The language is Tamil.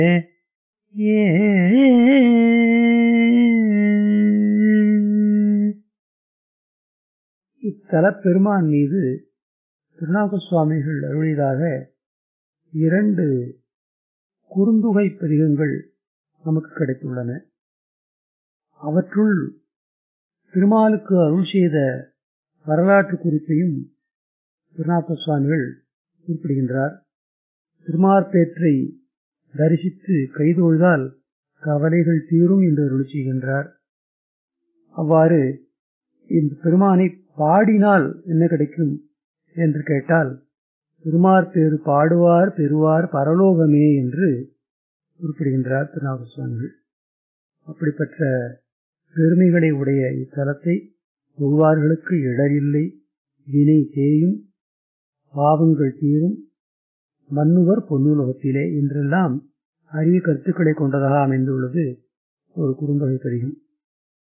இத்தலப் பெருமான் மீது திருநாக சுவாமிகள் அருளியதாக இரண்டு குறுந்தொகை பதிகங்கள் நமக்கு கிடைத்துள்ளன அவற்றுள் திருமாலுக்கு அருள் செய்த வரலாற்று குறிப்பையும் திருநாக சுவாமிகள் குறிப்பிடுகின்றார் திருமார்பேற்றை தரிசித்து கைதொழுதால் கவலைகள் தீரும் என்று அருள் செய்கின்றார் அவ்வாறு இந்த பெருமானை பாடினால் என்ன கிடைக்கும் என்று கேட்டால் திருமார் பேரு பாடுவார் பெறுவார் பரலோகமே என்று குறிப்பிடுகின்றார் திருநாகசுவாமிகள் அப்படிப்பட்ட பெருமைகளை உடைய இத்தலத்தை ஒவ்வார்களுக்கு இடரில்லை வினை தேயும் பாவங்கள் தீரும் மன்னுவர் பொன்னுலகத்திலே என்றெல்லாம் அரிய கருத்துக்களை கொண்டதாக அமைந்துள்ளது ஒரு குறுந்தொகை பதிகம்